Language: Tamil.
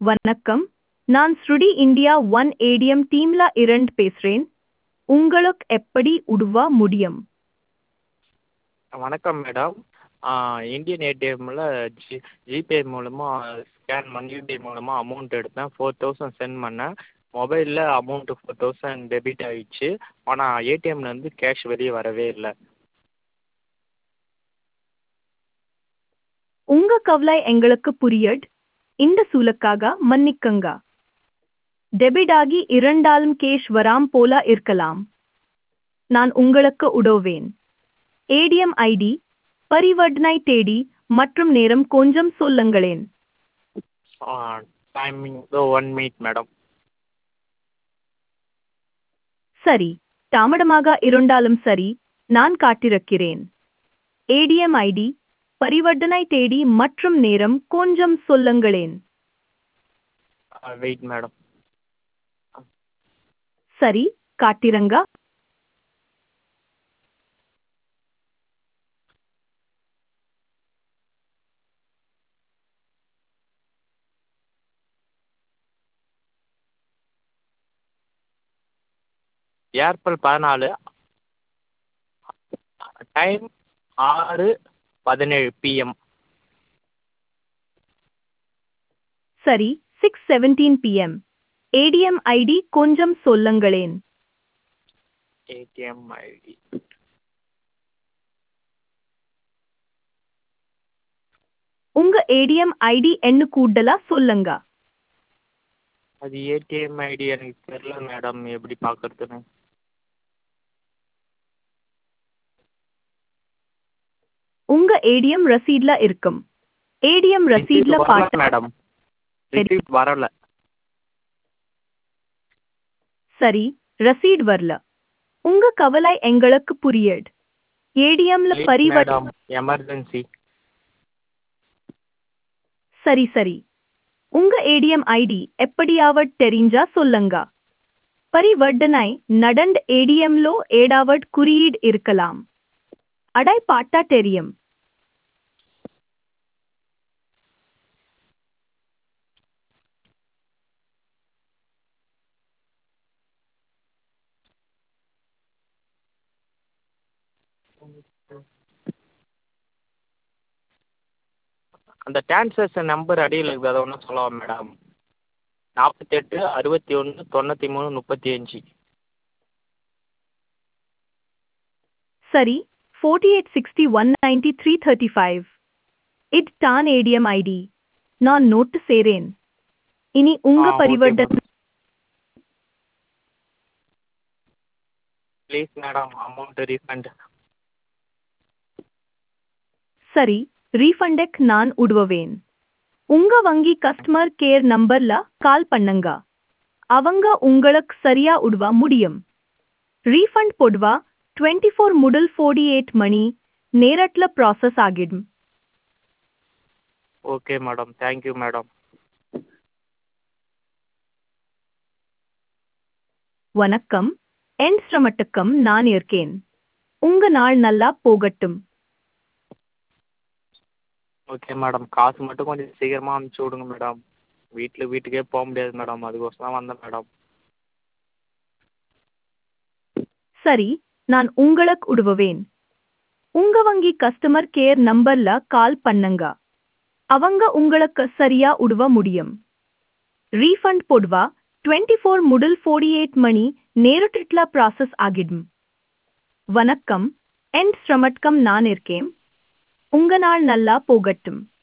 வணக்கம் நான் ஸ்ருடி இந்தியா ஒன் ஏடிஎம் டீம்ல இருந்து பேசுறேன் உங்களுக்கு எப்படி உதவ முடியும் வணக்கம் மேடம் இந்தியன் ஏடிஎம்மில் ஜி ஜிபே மூலமாக ஸ்கேன் பண்ணி யூபிஐ மூலமாக அமௌண்ட் எடுத்தேன் ஃபோர் தௌசண்ட் சென்ட் பண்ணேன் மொபைலில் அமௌண்ட்டு ஃபோர் தௌசண்ட் டெபிட் ஆகிடுச்சு ஆனால் ஏடிஎம்லேருந்து கேஷ் வெளியே வரவே இல்லை உங்க கவலை எங்களுக்கு புரியுது இந்த சூழலுக்காக மன்னிக்குங்க டெபிட் ஆகி இரண்டாலும் கேஷ் வராம் போல இருக்கலாம் நான் உங்களுக்கு உதவுவேன் ஏடிஎம் ஐடி பரிவர்த்தனை தேதி மற்றும் நேரம் கொஞ்சம் சொல்லுங்களேன் டைமிங் ஒன் மினிட் மேடம் சரி தாமதமாக இருந்தாலும் சரி நான் காட்டிருக்கிறேன் ஏடிஎம் ஐடி பரிவர்த்தனை தேதி மற்றும் நேரம் கொஞ்சம் சொல்லுங்களேன் வெயிட் மேடம் சரி காட்டிரங்க ஏப்ரல் பதினாலு டைம் ஆறு பதினேழு பிஎம் சரி six seventeen PM ATM ID கொஞ்சம் சொல்லுங்களேன் ஏடிஎம் ஐடி உங்க ஏடிஎம் ஐடி என்ன கூடலா சொல்லுங்க அது ஏடிஎம் ஐடி எனக்கு தெரில மேடம் எப்படி பார்க்கறதுன்னு உங்க ஏடிஎம் ரசீட்ல இருக்கும் ஏடிஎம் ரசீட்ல வரல பாட்டு மேடம் ரிசீப்ட் வரல சரி ரசீட் வரல உங்க கவலை எங்களுக்கு புரியுது ஏடிஎம்ல பரிவர்த்தனை மேடம் எமர்ஜென்சி சரி சரி உங்க ஏடிஎம் ஐடி எப்படியாவது தெரிஞ்சா சொல்லுங்க பரிவர்த்தனை நடந்த ஏடிஎம்லோ ஏடாவட் குறியீடு இருக்கலாம் அடை பாட்டா தெரியும் அந்த டிரான்சாக்ஷன் நம்பர் அடியில் இருக்குது அதை ஒன்றும் சொல்லவா மேடம் நாற்பத்தெட்டு அறுபத்தி ஒன்று தொண்ணூற்றி மூணு முப்பத்தி அஞ்சு சரி forty eight sixty one ninety three thirty five இட் டான் ஏடிஎம் ஐடி நான் நோட்டு சேரேன் இனி உங்க ஆ, okay, பரிவர்த்தனை ப்ளீஸ் மேடம் அமௌண்ட் ரீஃபண்ட் சரி ரீஃபண்டக் நான் உதவுவேன் உங்க வங்கி கஸ்டமர் கேர் நம்பர்ல கால் பண்ணுங்க அவங்க உங்களுக்கு சரியா உதவ முடியும் ரீஃபண்ட் பொதுவா டுவெண்ட்டி ஃபோர் முதல் ஃபோர்ட்டி எயிட் மணி நேரத்துல ப்ராசஸ் ஆகிடும் ஓகே மேடம் தேங்க்யூ மேடம் வணக்கம் என் சிரமட்டுக்கம் நான் இருக்கேன் உங்க நாள் நல்லா போகட்டும் ஓகே மேடம் காசு மட்டும் கொஞ்சம் சீக்கிரமாக அனுப்பிச்சி விடுங்க மேடம் வீட்டில் வீட்டுக்கே போக முடியாது மேடம் அதுக்கோசரம் தான் வந்தேன் மேடம் சரி நான் உங்களுக்கு உதவுவேன் உங்க வங்கி கஸ்டமர் கேர் நம்பர்ல கால் பண்ணுங்க அவங்க உங்களுக்கு சரியா உதவ முடியும் ரீஃபண்ட் பொதுவா டுவெண்ட்டி ஃபோர் முதல் ஃபோர்ட்டி எயிட் மணி நேரட்டிட்ல ப்ராசஸ் ஆகிடும் வணக்கம் என் சிரமட்கம் நான் இருக்கேன் உங்க நாள் நல்லா போகட்டும்